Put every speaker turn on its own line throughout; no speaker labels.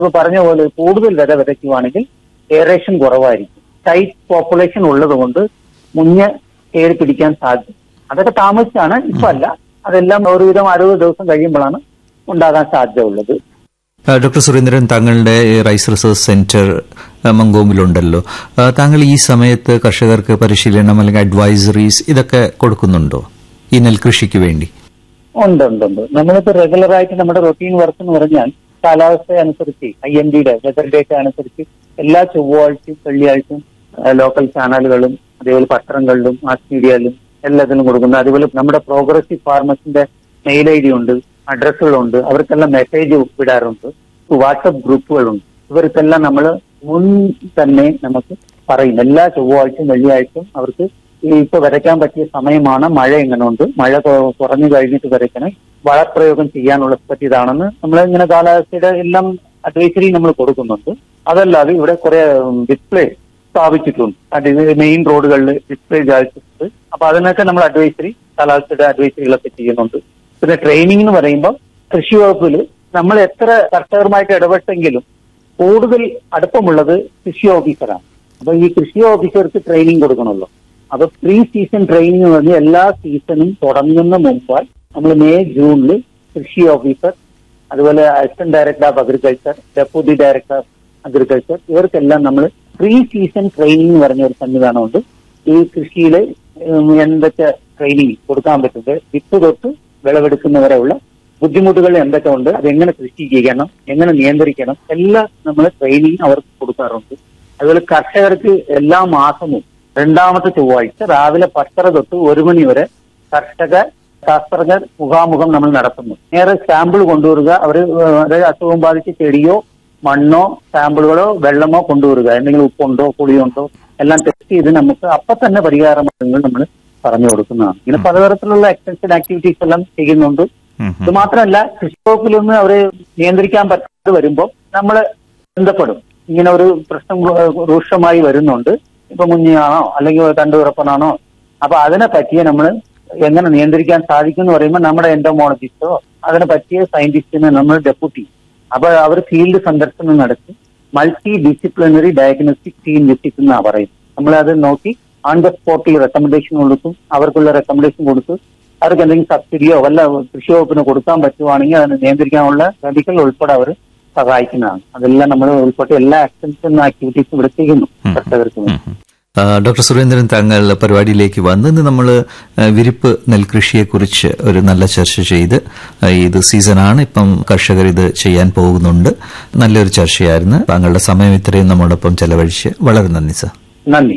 ഇപ്പൊ പറഞ്ഞ പോലെ കൂടുതൽ വിത വിതയ്ക്കുവാണെങ്കിൽ എയറേഷൻ കുറവായിരിക്കും ടൈറ്റ് പോപ്പുലേഷൻ ഉള്ളത് കൊണ്ട് മുഞ്ഞ് കയറി പിടിക്കാൻ സാധ്യത അതൊക്കെ താമസിച്ചാണ് ഇപ്പൊ അല്ല അതെല്ലാം ഒരുവിധം അറുപത് ദിവസം കഴിയുമ്പോഴാണ് ഉണ്ടാകാൻ സാധ്യത ഉള്ളത്
ആ, ഡോക്ടർ സുരേന്ദ്രൻ താങ്കളുടെ ഈ റൈസ് റിസർച്ച് സെന്റർ ആ, മങ്കോമിലുണ്ടല്ലോ ആ, താങ്കൾ ഈ സമയത്ത് കർഷകർക്ക് പരിശീലനം അല്ലെങ്കിൽ അഡ്വൈസറീസ് ഇതൊക്കെ കൊടുക്കുന്നുണ്ടോ ഈ നെൽകൃഷിക്ക് വേണ്ടി
ഉണ്ട് ഉണ്ട് ഉണ്ട് നമ്മളിപ്പോ റെഗുലർ ആയിട്ട് നമ്മുടെ റൊട്ടീൻ വർക്ക് എന്ന് പറഞ്ഞാൽ കാലാവസ്ഥ അനുസരിച്ച് ഐ എം ഡിയുടെ വെതർ ഡേറ്റ അനുസരിച്ച് എല്ലാ ചൊവ്വാഴ്ചയും വെള്ളിയാഴ്ചയും ലോക്കൽ ചാനലുകളും അതേപോലെ പത്രങ്ങളിലും മാസ് മീഡിയയിലും എല്ലാത്തിലും കൊടുക്കുന്നു അതുപോലെ നമ്മുടെ പ്രോഗ്രസീവ് ഫാർമസിന്റെ മെയിൽ ഐ ഡി ഉണ്ട് അഡ്രസ്സുകളുണ്ട് അവർക്കെല്ലാം മെസ്സേജ് വിടാറുണ്ട് വാട്സപ്പ് ഗ്രൂപ്പുകളുണ്ട് ഇവർക്കെല്ലാം നമ്മൾ മുൻ തന്നെ നമുക്ക് പറയും എല്ലാ ചൊവ്വാഴ്ചയും വെള്ളിയാഴ്ചയും അവർക്ക് ഈ ഇപ്പൊ വരയ്ക്കാൻ പറ്റിയ സമയമാണ് മഴ എങ്ങനെയുണ്ട് മഴ കൊ- കുറഞ്ഞു കഴിഞ്ഞിട്ട് വരയ്ക്കണം വളപ്രയോഗം ചെയ്യാനുള്ള പറ്റിയതാണെന്ന് നമ്മൾ ഇങ്ങനെ കാലാവസ്ഥയുടെ എല്ലാം അഡ്വൈസറി നമ്മൾ കൊടുക്കുന്നുണ്ട് അതല്ലാതെ ഇവിടെ കുറെ ഡിസ്പ്ലേ സ്ഥാപിച്ചിട്ടുണ്ട് അത് മെയിൻ റോഡുകളിൽ ഡിസ്പ്ലേ ചാലിച്ചിട്ടുണ്ട് അപ്പൊ അതിനൊക്കെ നമ്മൾ അഡ്വൈസറി കാലാവസ്ഥയുടെ അഡ്വൈസറികളൊക്കെ ചെയ്യുന്നുണ്ട് പിന്നെ ട്രെയിനിങ് എന്ന് പറയുമ്പോൾ കൃഷി വകുപ്പിൽ നമ്മൾ എത്ര കർഷകരുമായിട്ട് ഇടപെട്ടെങ്കിലും കൂടുതൽ അടുപ്പമുള്ളത് കൃഷി ഓഫീസറാണ് അപ്പൊ ഈ കൃഷി ഓഫീസർക്ക് ട്രെയിനിങ് കൊടുക്കണമല്ലോ അപ്പൊ പ്രീ സീസൺ ട്രെയിനിങ് പറഞ്ഞ് എല്ലാ സീസണും തുടങ്ങുന്ന മുമ്പായി നമ്മൾ മെയ് ജൂണിൽ കൃഷി ഓഫീസർ അതുപോലെ assistant director of agriculture deputy director of agriculture ഇവർക്കെല്ലാം നമ്മൾ പ്രീ സീസൺ ട്രെയിനിങ് എന്ന് പറഞ്ഞ ഒരു സംവിധാനമുണ്ട് ഈ കൃഷിയിൽ എന്തൊക്കെ ട്രെയിനിങ് കൊടുക്കാൻ പറ്റുന്നത് വിത്ത് തൊട്ട് വിളവെടുക്കുന്നവരെയുള്ള ബുദ്ധിമുട്ടുകൾ എന്തൊക്കെ ഉണ്ട് അതെങ്ങനെ കൃഷി ചെയ്യണം എങ്ങനെ നിയന്ത്രിക്കണം എല്ലാം നമ്മൾ ട്രെയിനിങ് അവർക്ക് കൊടുക്കാറുണ്ട് അതുപോലെ കർഷകർക്ക് എല്ലാ മാസവും രണ്ടാമത്തെ ചൊവ്വാഴ്ച രാവിലെ പത്തര തൊട്ട് ഒരു മണി വരെ കർഷക ശാസ്ത്രജ്ഞർ മുഖാമുഖം നമ്മൾ നടത്തുന്നു നേരെ സാമ്പിൾ കൊണ്ടുവരിക അവർ അതായത് അസുഖം ബാധിച്ച ചെടിയോ മണ്ണോ സാമ്പിളുകളോ വെള്ളമോ കൊണ്ടുവരിക എന്തെങ്കിലും ഉപ്പുണ്ടോ പുളിയുണ്ടോ എല്ലാം ടെസ്റ്റ് ചെയ്ത് നമുക്ക് അപ്പൊ തന്നെ പരിഹാര മാർഗങ്ങൾ നമ്മൾ പറഞ്ഞു കൊടുക്കുന്നതാണ് ഇങ്ങനെ പലതരത്തിലുള്ള എക്സ്റ്റൻഷൻ ആക്ടിവിറ്റീസ് എല്ലാം ചെയ്യുന്നുണ്ട്
ഉം,
ഇത് മാത്രമല്ല കൃഷി വകുപ്പിൽ നിന്ന് അവരെ നിയന്ത്രിക്കാൻ പറ്റാതെ വരുമ്പോൾ നമ്മൾ ബന്ധപ്പെടും ഇങ്ങനെ ഒരു പ്രശ്നം ഏഹ്, രൂക്ഷമായി വരുന്നുണ്ട് ഇപ്പൊ മുഞ്ഞിയാണോ അല്ലെങ്കിൽ തണ്ടുറപ്പനാണോ അപ്പൊ അതിനെ പറ്റിയ നമ്മൾ എങ്ങനെ നിയന്ത്രിക്കാൻ സാധിക്കും എന്ന് പറയുമ്പോൾ നമ്മുടെ എൻഡോമോളജിസ്റ്റോ അതിനെ പറ്റിയ സയന്റിസ്റ്റിനെ നമ്മൾ ഡെപ്യൂട്ടി അപ്പൊ അവർ ഫീൽഡ് സന്ദർശനം നടത്തി multi disciplinary diagnostic team visit എന്നാ പറയും നമ്മളത് നോക്കി ഓൺ ദ സ്പോട്ടിൽ റെക്കമെൻഡേഷൻ കൊടുക്കും അവർക്കുള്ള റെക്കമെൻഡേഷൻ കൊടുത്ത് അവർക്ക് എന്തെങ്കിലും സബ്സിഡിയോ വല്ല കൃഷി വകുപ്പിന് കൊടുക്കാൻ പറ്റുവാണെങ്കിൽ അതിനെ നിയന്ത്രിക്കാനുള്ള മെഡിക്കൽ ഉൾപ്പെടെ അവർ സഹായിക്കുന്നതാണ് അതെല്ലാം നമ്മൾ ഉൾപ്പെടെ എല്ലാ എക്സ്റ്റൻഷൻ ആക്ടിവിറ്റീസും ഇവിടെ ചെയ്യുന്നു കർഷകർക്ക് വേണ്ടി
ഉം. ആ, ഡോക്ടർ സുരേന്ദ്രൻ താങ്കൾ പരിപാടിയിലേക്ക് വന്ന് ഇന്ന് നമ്മൾ വിരിപ്പ് നെൽകൃഷിയെക്കുറിച്ച് ഒരു നല്ല ചർച്ച ചെയ്ത് ആ, ഇത് സീസണാണ് ഇപ്പം കർഷകർ ഇത് ചെയ്യാൻ പോകുന്നുണ്ട് നല്ലൊരു ചർച്ചയായിരുന്നു താങ്കളുടെ സമയം ഇത്രയും നമ്മോടൊപ്പം ചെലവഴിച്ച് വളരെ നന്ദി സർ
നന്ദി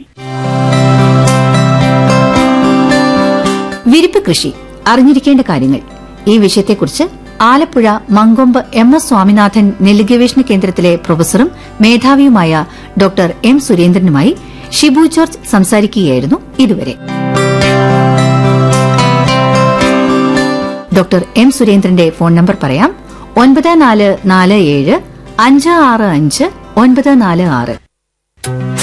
വിരിപ്പ് കൃഷി അറിഞ്ഞിരിക്കേണ്ട കാര്യങ്ങൾ ഈ വിഷയത്തെക്കുറിച്ച് ആലപ്പുഴ മങ്കൊമ്പ് എം എസ് സ്വാമിനാഥൻ നെല്ല് ഗവേഷണ കേന്ദ്രത്തിലെ പ്രൊഫസറും മേധാവിയുമായ ഡോക്ടർ എം സുരേന്ദ്രനുമായി ഷിബു ജോർജ് സംസാരിക്കുകയായിരുന്നു ഇതുവരെ ഡോക്ടർ എം സുരേന്ദ്രന്റെ ഫോൺ നമ്പർ പറയാം ഒൻപത് നാല് നാല് ഏഴ് അഞ്ച് ആറ് അഞ്ച് ഒൻപത് നാല് ആറ്